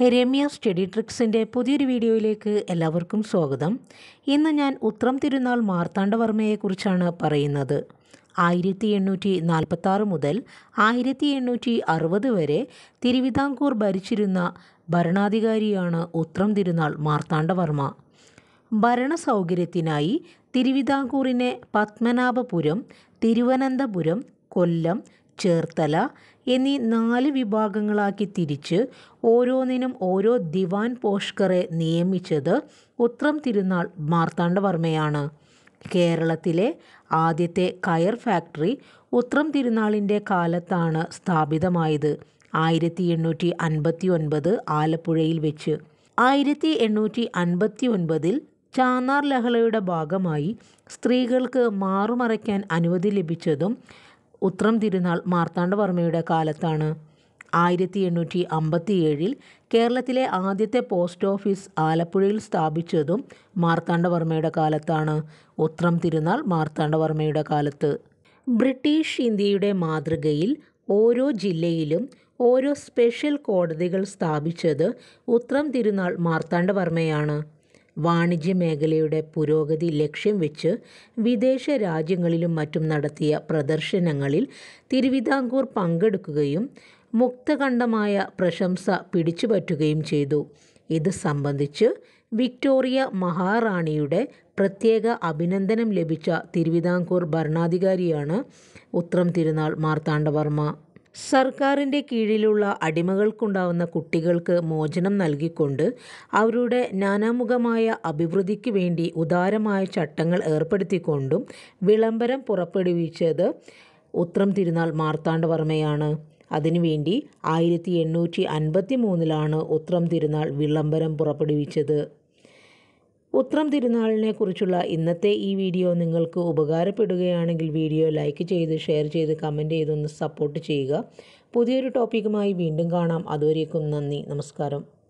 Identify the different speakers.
Speaker 1: Ramya study ട്രിക്സിൻ്റെ പുതിയൊരു വീഡിയോയിലേക്ക് എല്ലാവർക്കും സ്വാഗതം ഇന്ന് ഞാൻ ഉത്രം തിരുനാൾ മാർത്താണ്ഡവർമ്മയെക്കുറിച്ചാണ് പറയുന്നത് ആയിരത്തി എണ്ണൂറ്റി നാൽപ്പത്താറ് മുതൽ ആയിരത്തി എണ്ണൂറ്റി അറുപത് വരെ തിരുവിതാംകൂർ ഭരിച്ചിരുന്ന ഭരണാധികാരിയാണ് ഉത്രം തിരുനാൾ മാർത്താണ്ഡവർമ്മ ഭരണസൗകര്യത്തിനായി തിരുവിതാംകൂറിനെ പത്മനാഭപുരം തിരുവനന്തപുരം കൊല്ലം ചേർത്തല എന്നീ നാല് വിഭാഗങ്ങളാക്കി തിരിച്ച് ഓരോന്നിനും ഓരോ ദിവാൻ പോഷ്കറെ നിയമിച്ചത് ഉത്രം തിരുനാൾ മാർത്താണ്ഡവർമ്മയാണ് കേരളത്തിലെ ആദ്യത്തെ കയർ ഫാക്ടറി ഉത്രം തിരുനാളിൻ്റെ കാലത്താണ് സ്ഥാപിതമായത് ആയിരത്തി എണ്ണൂറ്റി അൻപത്തി ഒൻപത് ആലപ്പുഴയിൽ വെച്ച് ആയിരത്തി എണ്ണൂറ്റി അൻപത്തി ഒൻപതിൽ ചാന്നാർ ലഹളയുടെ ഭാഗമായി സ്ത്രീകൾക്ക് മാറുമറയ്ക്കാൻ അനുമതി ലഭിച്ചതും ഉത്രം തിരുനാൾ മാർത്താണ്ഡവർമ്മയുടെ കാലത്താണ് ആയിരത്തി എണ്ണൂറ്റി അമ്പത്തി ഏഴിൽ കേരളത്തിലെ ആദ്യത്തെ പോസ്റ്റ് ഓഫീസ് ആലപ്പുഴയിൽ സ്ഥാപിച്ചതും മാർത്താണ്ഡവർമ്മയുടെ കാലത്താണ് ഉത്രം തിരുനാൾ മാർത്താണ്ഡവർമ്മയുടെ കാലത്ത് ബ്രിട്ടീഷ് ഇന്ത്യയുടെ മാതൃകയിൽ ഓരോ ജില്ലയിലും ഓരോ സ്പെഷ്യൽ കോടതികൾ സ്ഥാപിച്ചത് ഉത്രം തിരുനാൾ മാർത്താണ്ഡവർമ്മയാണ് വാണിജ്യ മേഖലയുടെ പുരോഗതി ലക്ഷ്യം വെച്ച് വിദേശ രാജ്യങ്ങളിലും മറ്റും നടത്തിയ പ്രദർശനങ്ങളിൽ തിരുവിതാംകൂർ പങ്കെടുക്കുകയും മുക്തകണ്ഠമായ പ്രശംസ പിടിച്ചുപറ്റുകയും ചെയ്തു ഇത് സംബന്ധിച്ച് വിക്ടോറിയ മഹാറാണിയുടെ പ്രത്യേക അഭിനന്ദനം ലഭിച്ച തിരുവിതാംകൂർ ഭരണാധികാരിയാണ് ഉത്രം തിരുനാൾ മാർത്താണ്ഡവർമ്മ സർക്കാരിൻ്റെ കീഴിലുള്ള അടിമകൾക്കുണ്ടാവുന്ന കുട്ടികൾക്ക് മോചനം നൽകിക്കൊണ്ട് അവരുടെ നാനാമുഖമായ അഭിവൃദ്ധിക്ക് വേണ്ടി ഉദാരമായ ചട്ടങ്ങൾ ഏർപ്പെടുത്തിക്കൊണ്ടും വിളംബരം പുറപ്പെടുവിച്ചത് ഉത്രം തിരുനാൾ മാർത്താണ്ഡവർമ്മയാണ് അതിനുവേണ്ടി ആയിരത്തി എണ്ണൂറ്റി അൻപത്തി മൂന്നിലാണ് ഉത്രം തിരുനാൾ വിളംബരം പുറപ്പെടുവിച്ചത് ഉത്രം തിരുനാളിനെ കുറിച്ചുള്ള ഇന്നത്തെ ഈ വീഡിയോ നിങ്ങൾക്ക് ഉപകാരപ്പെടുകയാണെങ്കിൽ വീഡിയോ ലൈക്ക് ചെയ്ത് ഷെയർ ചെയ്ത് കമൻറ്റ് ചെയ്തൊന്ന് സപ്പോർട്ട് ചെയ്യുക പുതിയൊരു ടോപ്പിക്കുമായി വീണ്ടും കാണാം അതുവരേക്കും നന്ദി നമസ്കാരം